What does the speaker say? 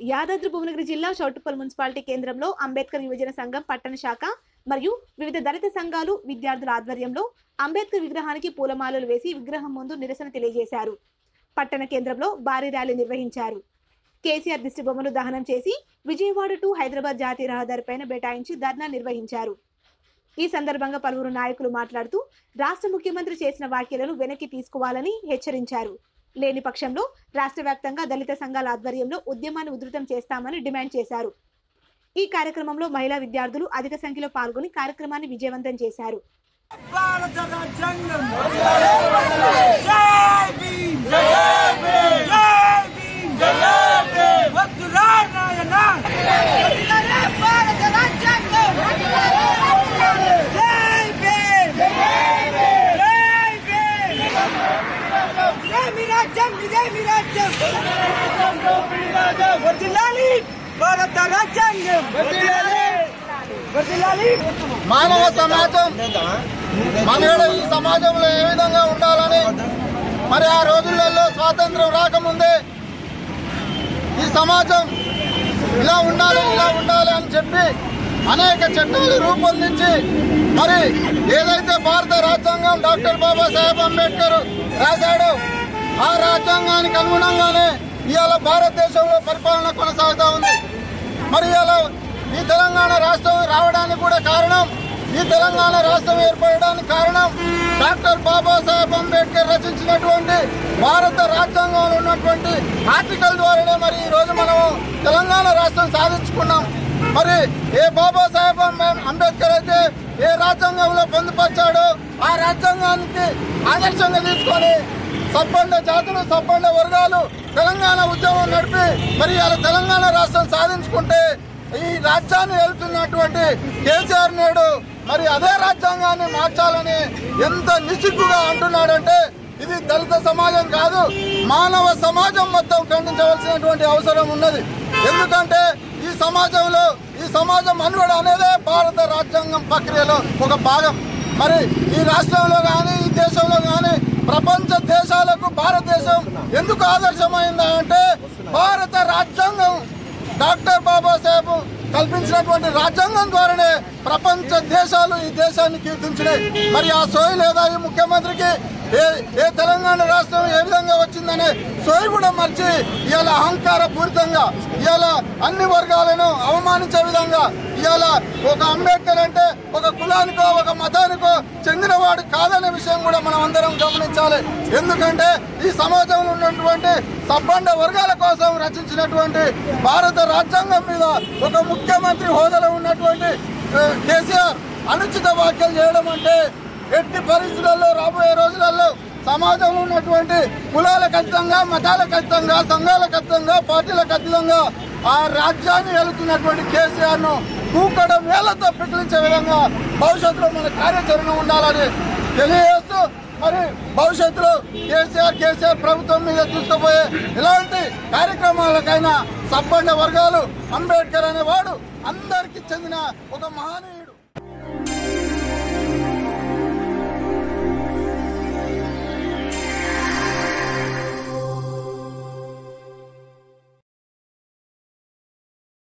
యాదాద్రి భువనగిరి జిల్లా చౌటుప్పల్ మున్సిపాలిటీ కేంద్రంలో అంబేద్కర్ యువజన సంఘం పట్టణ శాఖ మరియు వివిధ దళిత సంఘాలు విద్యార్థుల ఆధ్వర్యంలో అంబేద్కర్ విగ్రహానికి పూలమాలలు వేసి విగ్రహం ముందు నిరసన తెలియజేశారు పట్టణ కేంద్రంలో భారీ ర్యాలీ నిర్వహించారు కేసీఆర్ దిష్టి బొమ్మలు దహనం చేసి విజయవాడ టు హైదరాబాద్ జాతీయ రహదారిపైన బైఠాయించి ధర్నా నిర్వహించారు ఈ సందర్భంగా పలువురు నాయకులు మాట్లాడుతూ రాష్ట్ర ముఖ్యమంత్రి చేసిన వ్యాఖ్యలను వెనక్కి తీసుకోవాలని హెచ్చరించారు లేని పక్షంలో రాష్ట్ర వ్యాప్తంగా దళిత సంఘాల ఆధ్వర్యంలో ఉద్యమాన్ని ఉధృతం చేస్తామని డిమాండ్ చేశారు ఈ కార్యక్రమంలో మహిళా విద్యార్థులు అధిక సంఖ్యలో పాల్గొని కార్యక్రమాన్ని విజయవంతం చేశారు భారత రాజ్యాంగం జై భీమ్ జై భీమ్ జై భీమ్ జై భీమ్ వద్దురా నాయన వద్దురా భారత రాజ్యాంగం జై భీమ్ జై భీమ్ జై మీ రాజ్యం ఇదే మీ రాజ్యం వద్దులాలి భారత రాజ్యాంగం వద్దులాలి వద్దులాలి మానవ సమాజం మనుగడ ఈ సమాజంలో ఏ విధంగా ఉండాలని మరి ఆ రోజులలో స్వాతంత్రం రాకముందే ఈ సమాజం ఇలా ఉండాలి ఇలా ఉండాలి అని చెప్పి అనేక చట్టాలు రూపొందించి మరి ఏదైతే భారత రాజ్యాంగం డాక్టర్ బాబాసాహెబ్ అంబేద్కర్ రాశాడో ఆ రాజ్యాంగానికి అనుగుణంగానే ఇవాళ భారతదేశంలో పరిపాలన కొనసాగుతా ఉంది మరి ఇలా ఈ తెలంగాణ రాష్ట్రం రావడానికి కూడా కారణం ఈ తెలంగాణ రాష్ట్రం ఏర్పడడానికి కారణం డాక్టర్ బాబాసాహెబ్ అంబేద్కర్ రచించినటువంటి భారత రాజ్యాంగంలో ఉన్నటువంటి ఆర్టికల్ ద్వారానే మరి ఈ రోజు మనం తెలంగాణ రాష్ట్రం సాధించుకున్నాం మరి ఏ బాబాసాహెబ్ అంబే- అంబేద్కర్ అయితే ఏ రాజ్యాంగంలో పొందుపరిచాడో ఆ రాజ్యాంగానికి ఆదర్శంగా తీసుకొని సబ్బండ జాతులు సబ్బండ వర్గాలు తెలంగాణ ఉద్యమం నడిపి మరి ఇలా తెలంగాణ రాష్ట్రం సాధించుకుంటే ఈ రాజ్యాన్ని వెళ్తున్నటువంటి కేసీఆర్ నేడు మరి అదే రాజ్యాంగాన్ని మార్చాలని ఎంత నిసిగ్గుగా అంటున్నాడంటే ఇది దళిత సమాజం కాదు మానవ సమాజం మొత్తం ఖండించవలసినటువంటి అవసరం ఉన్నది ఎందుకంటే ఈ సమాజంలో ఈ సమాజం మనుగడ అనేదే భారత రాజ్యాంగం ప్రక్రియలో ఒక భాగం మరి ఈ రాష్ట్రంలో కానీ ఈ దేశంలో కానీ ప్రపంచ దేశాలకు భారతదేశం ఎందుకు ఆదర్శమైందా అంటే భారత రాజ్యాంగం డాక్టర్ బాబాసాహెబ్ కల్పించినటువంటి రాజ్యాంగం ద్వారానే ప్రపంచ దేశాలు ఈ దేశాన్ని కీర్తించినాయి మరి ఆ సోయి లేదా ఈ ముఖ్యమంత్రికి ఏ ఏ తెలంగాణ రాష్ట్రం ఏ విధంగా వచ్చిందనే సోయి కూడా మర్చి ఇవాళ అహంకార పూరితంగా ఇవాళ అన్ని వర్గాలను అవమానించే విధంగా ఇవాళ ఒక అంబేద్కర్ అంటే ఒక కులానికో ఒక మతానికో చెందినవాడు కాదనే విషయం కూడా మనం అందరం గమనించాలి ఎందుకంటే ఈ సమాజంలో ఉన్నటువంటి సబ్బండ వర్గాల కోసం రచించినటువంటి భారత రాజ్యాంగం మీద ఒక ముఖ్యమంత్రి హోదాలో ఉన్నటువంటి ఆ, కేసీఆర్ అనుచిత వ్యాఖ్యలు చేయడం అంటే ఎట్టి పరిస్థితుల్లో రాబోయే రోజులలో సమాజంలో ఉన్నటువంటి కులాల ఖచ్చితంగా మతాల ఖచ్చితంగా సంఘాల ఖచ్చితంగా పార్టీల ఖచ్చితంగా ఆ రాజ్యాన్ని వెళుతున్నటువంటి కేసీఆర్ ను కూకడం వేలతో పిగిలించే విధంగా భవిష్యత్తులో మన కార్యాచరణ ఉండాలని తెలియజేస్తూ మరి భవిష్యత్తులో కేసీఆర్ కేసీఆర్ ప్రభుత్వం మీద తీసుకుపోయే ఇలాంటి కార్యక్రమాలకైనా సబ్బండ వర్గాలు అంబేద్కర్ అనేవాడు అందరికీ చెందిన ఒక మహనీయుడు